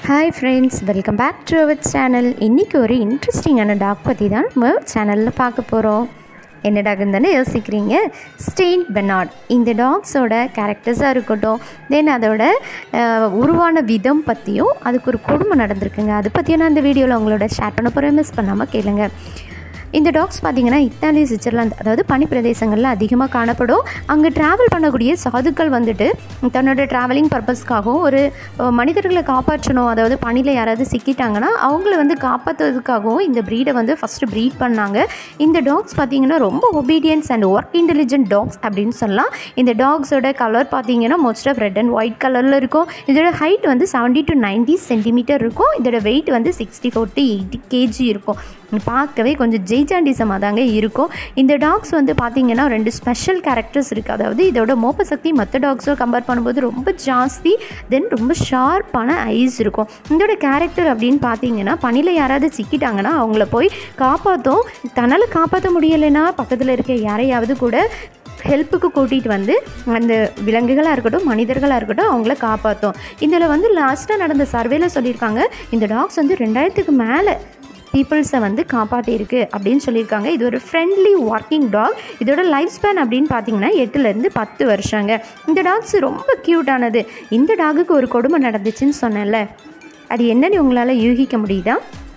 hi friends welcome back to our channel இன்றைக்கி ஒரு இன்ட்ரெஸ்டிங்கான டாக் பற்றி தான் நம்ம சேனலில் பார்க்க போகிறோம் என்ன டாக்னு தானே யோசிக்கிறீங்க ஸ்டெயின் பெனாட் இந்த டாக்ஸோட கேரக்டர்ஸாக இருக்கட்டும் தென் அதோட அஹ், உருவான விதம் பற்றியும் அதுக்கு ஒரு கொடுமை நடந்திருக்குங்க அது பற்றியும் நான் இந்த வீடியோவில் உங்களோட ஷேர் பண்ண போகிறேன் மிஸ் பண்ணாமல் கேளுங்க இந்த டாக்ஸ் பார்த்தீங்கன்னா இத்தாலி சுவிட்சர்லாந்து அதாவது பனி பிரதேசங்களில் அதிகமாக காணப்படும் அங்கே ட்ராவல் பண்ணக்கூடிய சாதுக்கள் வந்துட்டு தன்னோட ட்ராவலிங் பர்பஸ்க்காகவும் ஒரு அஹ், மனிதர்களை காப்பாற்றணும் அதாவது பனியில் யாராவது சிக்கிட்டாங்கன்னா அவங்கள வந்து காப்பாற்றுறதுக்காகவும் இந்த ப்ரீடை வந்து ஃபஸ்ட்டு ப்ரீட் பண்ணாங்க இந்த டாக்ஸ் பார்த்தீங்கன்னா ரொம்ப obedience and work intelligent dogs அப்படின்னு சொல்லலாம் இந்த டாக்ஸோட கலர் பார்த்தீங்கன்னா most of red and white கலரில் இருக்கும் இதோட ஹைட் வந்து செவன்ட்டி டு 90 சென்டிமீட்டர் இருக்கும் இதோட வெயிட் வந்து sixty four to eighty K G இருக்கும் பார்க்கவே கொஞ்சம் ஜெய்ஜாண்டிசமாக தாங்க இருக்கும் இந்த டாக்ஸ் வந்து பார்த்தீங்கன்னா ரெண்டு ஸ்பெஷல் கேரக்டர்ஸ் இருக்குது அதாவது இதோட மோப்ப சக்தி மற்ற டாக்ஸோ கம்பேர் பண்ணும்போது ரொம்ப ஜாஸ்தி தென் ரொம்ப ஷார்ப்பான ஐஸ் இருக்கும் இதோட கேரக்டர் அப்படின்னு பார்த்தீங்கன்னா பனியில் யாராவது சிக்கிட்டாங்கன்னா அவங்கள போய் காப்பாற்றும் தன்னால் காப்பாற்ற முடியலைன்னா பக்கத்தில் இருக்க யாரையாவது கூட ஹெல்ப்புக்கு கூட்டிகிட்டு வந்து அந்த விலங்குகளாக இருக்கட்டும் மனிதர்களாக இருக்கட்டும் அவங்கள காப்பாற்றும் இதில் வந்து லாஸ்ட்டாக நடந்த சர்வேல சொல்லியிருக்காங்க இந்த டாக்ஸ் வந்து ரெண்டாயிரத்துக்கு மேலே பீப்புள்ஸை வந்து காப்பாற்றிருக்கு அப்படின்னு சொல்லியிருக்காங்க இது ஒரு ஃப்ரெண்ட்லி ஒர்க்கிங் டாக் இதோட லைஃப் ஸ்பேன் அப்படின்னு பார்த்தீங்கன்னா எட்டுலேருந்து பத்து வருஷங்க இந்த டாக்ஸ் ரொம்ப க்யூட்டானது இந்த டாகுக்கு ஒரு கொடுமை நடந்துச்சுன்னு சொன்னேன்ல அது என்னன்னு உங்களால் யூகிக்க முடியுதா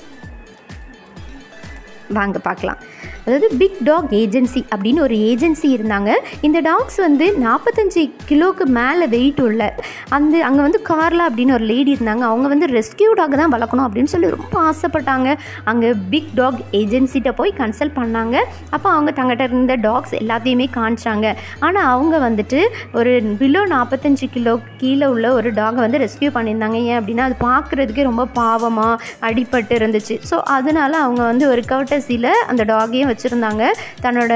வாங்க பார்க்கலாம் அதாவது பிக் டாக் ஏஜென்சி அப்படின்னு ஒரு ஏஜென்சி இருந்தாங்க இந்த டாக்ஸ் வந்து நாற்பத்தஞ்சு கிலோக்கு மேலே வெயிட் உள்ள அந்த அங்கே வந்து கார்லா அப்படின்னு ஒரு லேடி இருந்தாங்க அவங்க வந்து ரெஸ்கியூ டாக் தான் வளர்க்கணும் அப்படின்னு சொல்லி ரொம்ப ஆசைப்பட்டாங்க அங்கே பிக் டாக் ஏஜென்சிட்ட போய் கன்சல்ட் பண்ணாங்க அப்போ அவங்க தங்கிட்ட இருந்த டாக்ஸ் எல்லாத்தையுமே காமிச்சாங்க ஆனால் அவங்க வந்துட்டு ஒரு பிலோ நாற்பத்தஞ்சு கிலோ கீழே உள்ள ஒரு டாகை வந்து ரெஸ்கியூ பண்ணியிருந்தாங்க ஏன் அப்படின்னா அது பார்க்குறதுக்கே ரொம்ப பாவமாக அடிபட்டு இருந்துச்சு ஸோ அதனால அவங்க வந்து ஒரு கவட்டசியில் அந்த டாகையும் வச்சுருந்தாங்க தன்னோட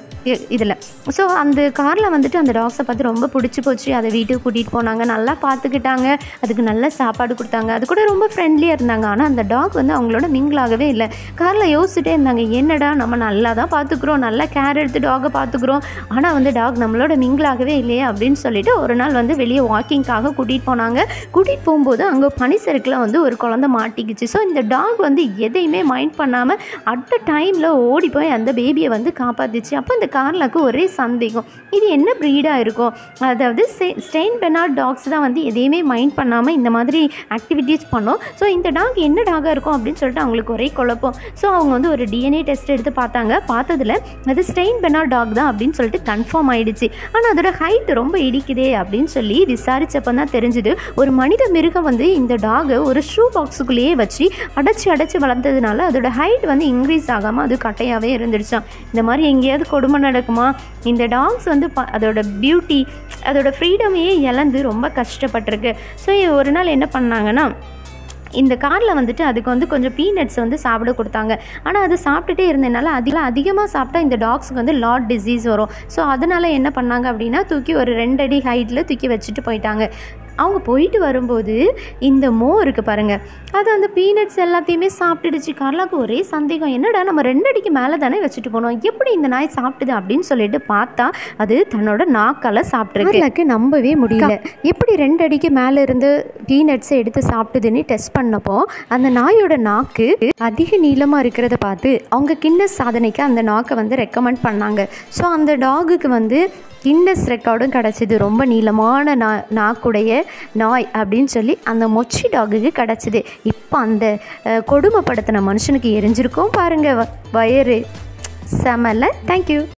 இதில் ஸோ அந்த காரில் வந்துட்டு அந்த டாக்ஸை பார்த்து ரொம்ப பிடிச்சி போச்சு அதை வீட்டுக்கு கூட்டிகிட்டு போனாங்க நல்லா பார்த்துக்கிட்டாங்க அதுக்கு நல்ல சாப்பாடு கொடுத்தாங்க அது கூட ரொம்ப ஃப்ரெண்ட்லியாக இருந்தாங்க ஆனால் அந்த டாக் வந்து அவங்களோட மிங்கிளாகவே இல்லை காரில் யோசிச்சுட்டே இருந்தாங்க என்னடா நம்ம நல்லா தான் பார்த்துக்குறோம் நல்லா கேர் எடுத்து டாகை பார்த்துக்குறோம் ஆனால் வந்து டாக் நம்மளோட மிங்கிளாகவே இல்லையே அப்படின்னு சொல்லிட்டு ஒரு நாள் வந்து வெளியே வாக்கிங்காக கூட்டிகிட்டு போனாங்க கூட்டிகிட்டு போகும்போது அங்கே பனிசறுக்கில் வந்து ஒரு குழந்தை மாட்டிக்கிச்சு ஸோ இந்த டாக் வந்து எதையுமே மைண்ட் பண்ணாமல் அட் அ டைமில் ஓடி போய் அந்த பேபியை வந்து காப்பாத்துச்சு அப்போ இந்த கார்லாக்கு ஒரே சந்தேகம் இது என்ன ப்ரீடாக இருக்கும் அதாவது ஸ்டெயின் பெனாட் டாக்ஸ் தான் வந்து எதையுமே மைண்ட் பண்ணாமல் இந்த மாதிரி ஆக்டிவிட்டீஸ் பண்ணோம் ஸோ இந்த டாக் என்ன டாகாக இருக்கும் அப்படின்னு சொல்லிட்டு அவங்களுக்கு ஒரே குழப்பம் ஸோ அவங்க வந்து ஒரு டிஎன்ஏ டெஸ்ட் எடுத்து பார்த்தாங்க பார்த்ததுல அது ஸ்டெயின் பெனாட் டாக் தான் அப்படின்னு சொல்லிட்டு கன்ஃபார்ம் ஆயிடுச்சு ஆனால் அதோட ஹைட் ரொம்ப இடிக்குதே அப்படின்னு சொல்லி விசாரிச்சப்போ தான் தெரிஞ்சுது ஒரு மனித மிருகம் வந்து இந்த டாகை ஒரு ஷூ பாக்ஸுக்குள்ளேயே வச்சு அடைச்சி அடைச்சி வளர்த்ததுனால அதோட ஹைட் வந்து இன்க்ரீஸ் ஆகாமல் அது கட்டையாகவே இருந்துருச்சான் இந்த மாதிரி எங்கேயாவது கொடுமை நடக்குமா இந்த டாக்ஸ் வந்து ப அதோட பியூட்டி அதோட ஃப்ரீடமையே இழந்து ரொம்ப கஷ்டப்பட்டிருக்கு ஸோ ஒரு நாள் என்ன பண்ணாங்கன்னா இந்த காரில் வந்துட்டு அதுக்கு வந்து கொஞ்சம் பீனட்ஸ் வந்து சாப்பிட கொடுத்தாங்க ஆனால் அது சாப்பிட்டுட்டே இருந்ததுனால அதில் அதிகமாக சாப்பிட்டா இந்த டாக்ஸுக்கு வந்து லாட் டிசீஸ் வரும் ஸோ அதனால் என்ன பண்ணாங்க அப்படின்னா தூக்கி ஒரு ரெண்டு அடி ஹைட்டில் தூக்கி வச்சுட்டு போயிட்டாங்க அவங்க போயிட்டு வரும்போது இந்த மோ இருக்குது பாருங்கள் அது அந்த பீனட்ஸ் எல்லாத்தையுமே சாப்பிட்டுடுச்சு கார்லாக்கு ஒரே சந்தேகம் என்னடா நம்ம ரெண்டு அடிக்கு மேலே தானே வச்சுட்டு போனோம் எப்படி இந்த நாய் சாப்பிட்டுது அப்படின்னு சொல்லிட்டு பார்த்தா அது தன்னோட நாக்கால் சாப்பிட்ருக்கு கார்லாக்கு நம்பவே முடியல எப்படி ரெண்டு அடிக்கு மேலே இருந்து பீனட்ஸை எடுத்து சாப்பிட்டுதுன்னு டெஸ்ட் பண்ணப்போ அந்த நாயோட நாக்கு அதிக நீளமாக இருக்கிறத பார்த்து அவங்க கின்னஸ் சாதனைக்கு அந்த நாக்கை வந்து ரெக்கமெண்ட் பண்ணாங்க ஸோ அந்த டாகுக்கு வந்து கின்னஸ் ரெக்கார்டும் கிடச்சிது ரொம்ப நீளமான நா நாக்குடைய நாய் அப்படின்னு சொல்லி அந்த மொச்சி டாகுக்கு கிடச்சிது இப்போ அந்த அஹ், கொடுமைப்படுத்தின மனுஷனுக்கு எரிஞ்சிருக்கும் பாருங்கள் வ- வயிறு செமல்ல தேங்க்யூ